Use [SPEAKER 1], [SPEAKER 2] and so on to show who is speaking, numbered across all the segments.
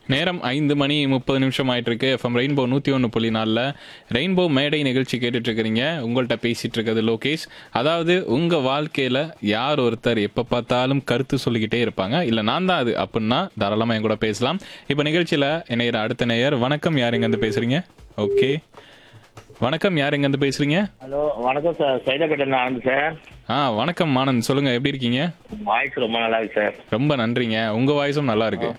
[SPEAKER 1] நேரம் ஐந்து மணி முப்பது நிமிஷம் ஆயிட்டு இருக்கு எஃப்எம் ரெயின்போ நூற்றி ஒன்று புள்ளி நாலில் ரெயின்போ மேடை நிகழ்ச்சி கேட்டுட்டு இருக்கிறீங்க உங்கள்கிட்ட பேசிட்டு இருக்கிறது லோகேஷ் அதாவது உங்கள் வாழ்க்கையில் யார் ஒருத்தர் எப்போ பார்த்தாலும் கருத்து சொல்லிக்கிட்டே இருப்பாங்க இல்லை நான் தான் அது அப்படின்னா தாராளமாக என் கூட பேசலாம் இப்போ நிகழ்ச்சியில் இணையிற அடுத்த நேயர் வணக்கம் யார் எங்கேருந்து பேசுகிறீங்க ஓகே வணக்கம் யார் எங்கேருந்து பேசுகிறீங்க
[SPEAKER 2] ஹலோ வணக்கம் சார் சைதாப்பேட்டை ஆனந்த் சார்
[SPEAKER 1] ஆ வணக்கம் மானந்த் சொல்லுங்கள் எப்படி இருக்கீங்க
[SPEAKER 2] வாய்ஸ் ரொம்ப நல்லா இருக்கு சார்
[SPEAKER 1] ரொம்ப நன்றிங்க உங்கள் வாய்ஸும் நல்லா இருக்கு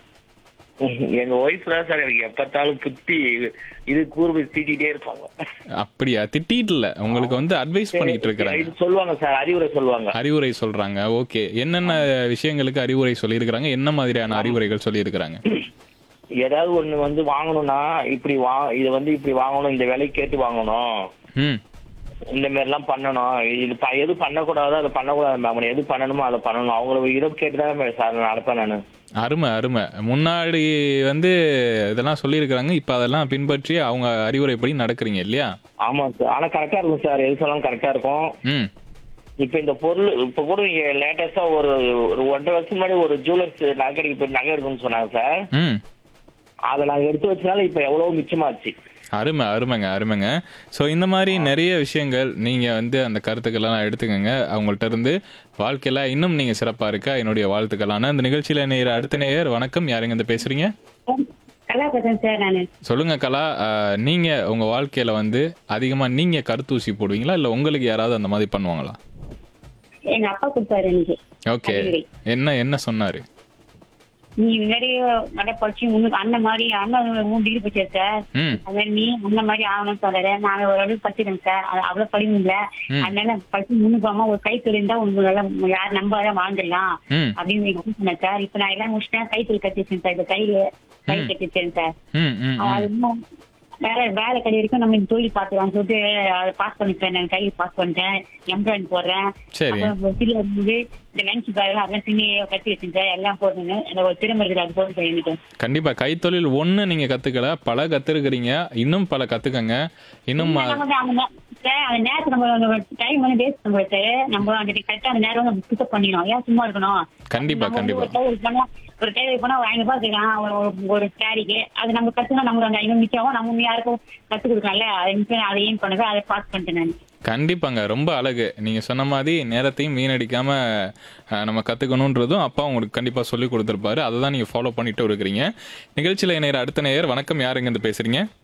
[SPEAKER 2] எங்க ஒய்ஃப் தான் சார் எனக்கு எப்பத்தாலும் புத்தி இது கூர்வு தீட்டிட்டே இருப்பாங்க
[SPEAKER 1] அப்படியா திட்டிட்டு இல்ல உங்களுக்கு வந்து அட்வைஸ் பண்ணிட்டு இருக்கிறாங்க
[SPEAKER 2] இது சொல்லுவாங்க சார் அறிவுரை சொல்லுவாங்க
[SPEAKER 1] அறிவுரை சொல்றாங்க ஓகே என்னென்ன விஷயங்களுக்கு அறிவுரை சொல்லியிருக்கிறாங்க என்ன மாதிரியான அறிவுரைகள் சொல்லியிருக்கிறாங்க
[SPEAKER 2] ஏதாவது ஒண்ணு வந்து வாங்கணும்னா இப்படி வா இது வந்து இப்படி வாங்கணும் இந்த விலை கேட்டு வாங்கணும்
[SPEAKER 1] ம்
[SPEAKER 2] இந்த மாதிரி எல்லாம் பண்ணணும் இது ப- எது பண்ணக்கூடாதோ அதை பண்ணக்கூடாது மேம் எது பண்ணணுமோ அதை பண்ணணும் அவங்கள இதை கேட்டு தான் சார் நடப்பேன் நான்
[SPEAKER 1] அருமை அருமை முன்னாடி வந்து இதெல்லாம் சொல்லியிருக்கிறாங்க இப்போ அதெல்லாம் பின்பற்றி அவங்க அறிவுரைப்படி நடக்கிறீங்க இல்லையா
[SPEAKER 2] ஆமா சார் ஆனா கரெக்டா இருக்கும் சார் எது சொன்னாலும் கரெக்டா இருக்கும்
[SPEAKER 1] ம்
[SPEAKER 2] இப்ப இந்த பொருள் இப்ப கூட இங்க லேட்டஸ்டா ஒரு ஒரு ஒன்றரை வருஷம் முன்னாடி ஒரு ஜுவல்லர்ஸ் நகைக்கு போய் நகை இருக்குன்னு சொன்னாங்க சார்
[SPEAKER 1] ம்
[SPEAKER 2] அதை நாங்க எடுத்து வச்சனால இப்ப எவ்வளவு மிச்சமாச்சு
[SPEAKER 1] அருமை அருமைங்க அருமைங்க ஸோ இந்த மாதிரி நிறைய விஷயங்கள் நீங்கள் வந்து அந்த கருத்துக்கள்லாம் எடுத்துக்கங்க அவங்கள்ட்ட இருந்து வாழ்க்கையில் இன்னும் நீங்கள் சிறப்பாக இருக்க என்னுடைய வாழ்த்துக்களான இந்த நிகழ்ச்சியில் நேயர் அடுத்த நேயர் வணக்கம் யாருங்க இந்த பேசுகிறீங்க
[SPEAKER 3] கலா பேசுறேன் சார் நானு
[SPEAKER 1] சொல்லுங்க கலா அஹ், நீங்க உங்க வாழ்க்கையில வந்து அதிகமா நீங்க கருத்தூசி போடுவீங்களா இல்ல உங்களுக்கு யாராவது அந்த மாதிரி பண்ணுவாங்களா
[SPEAKER 3] எங்க அப்பா கொடுத்தாரு எனக்கு
[SPEAKER 1] ஓகே
[SPEAKER 3] அறிவுரை.
[SPEAKER 1] என்ன என்ன சொன்னாரு
[SPEAKER 3] நீ முன்னாடி நல்லா படிச்சு உனக்கு அண்ணன் மாதிரி அண்ணன் மூணு டிகிரி படிச்சா சார்
[SPEAKER 1] ம்
[SPEAKER 3] அது நீ அண்ணன் மாதிரி ஆகணும்னு சொல்றாரு நான் ஒரு அளவுக்கு படிச்சிருக்கேன் சார் அது அவ்வளவு படிப்பு இல்ல
[SPEAKER 1] ம்.
[SPEAKER 3] அதனால படிச்சு முன்னுக்காம ஒரு கை தொழில் தான் உங்களுக்கு நல்லா யார் நம்பாத வாழ்ந்துடலாம்
[SPEAKER 1] ம்
[SPEAKER 3] அப்படின்னு எங்க அப்பா சொன்னேன் சார் இப்ப நான் எல்லாம் முடிச்சிட்டேன் கை தொழில் கட்டிச்சேன் சார் இந்த கையில கை கட்டிச்சேன் சார்
[SPEAKER 1] ம் ம் ம்.
[SPEAKER 3] அது இன்னும் வேற வேலை கடை வரைக்கும் நம்ம இந்த தொழில் பாத்துக்கலாம் சொல்லிட்டு அதை பாஸ் பண்ணிட்டேன் நான் கை பாஸ் பண்ணிட்டேன் எம்ப்ராய்டரி போடுறேன்
[SPEAKER 1] சரி
[SPEAKER 3] அப்புறம் சில இருந்து இந்த லஞ்ச் பேக் அதெல்லாம் துணி கட்டி வச்சிருந்தேன் எல்லாம் போடுங்க எனக்கு ஒரு திறமை இருக்குது அது போட்டு எனக்கு
[SPEAKER 1] கண்டிப்பா கைத்தொழில் ஒண்ணு நீங்க கத்துக்கல பல கத்துருக்கிறீங்க இன்னும் பல கத்துக்கங்க இன்னும் அ-
[SPEAKER 3] நம்ம வந்து அந்த நே- சார், அந்த நேரத்தை நம்ம டைம் வந்து வேஸ்ட் பண்ணுறது நம்ம அந்த கரெக்டா அந்த நேரம் வந்து பிக்கப் பண்ணிடணும் ஏன் சும்மா இருக்கணும்
[SPEAKER 1] கண்டிப்பா
[SPEAKER 3] நம்ம வந்து
[SPEAKER 1] கண்டிப்பா
[SPEAKER 3] ஒரு டெய்லர் போனா ஒரு டெய்லர் போனா ஒரு ஐநூறு ரூபாய் கேட்கலாம் ஒரு ஒரு- ஒரு சாரிக்கு அது நம்ம கத்துனா நமக்கு அந்த ஐநூறு நிச்சயம் நம்ம இன்னும் யாருக்கும் கத்து கொடுக்கலாம்ல அதை நிச்சயம் அதை ஏன் பண்ணுறது அதை பாஸ் பண்ணிட்டேன் நான்
[SPEAKER 1] கண்டிப்பாங்க ரொம்ப அழகு நீங்க சொன்ன மாதிரி நேரத்தையும் வீணடிக்காம அஹ், நம்ம கத்துக்கணுன்றதும் அப்பா உங்களுக்கு கண்டிப்பா சொல்லி கொடுத்துருப்பாரு அதை தான் நீங்க ஃபாலோ பண்ணிட்டு இருக்கிறீங்க நிகழ்ச்சியில இணையர் அடுத்த நேயர் வணக்கம் யாருங்க இருந்து பேசுறீங்க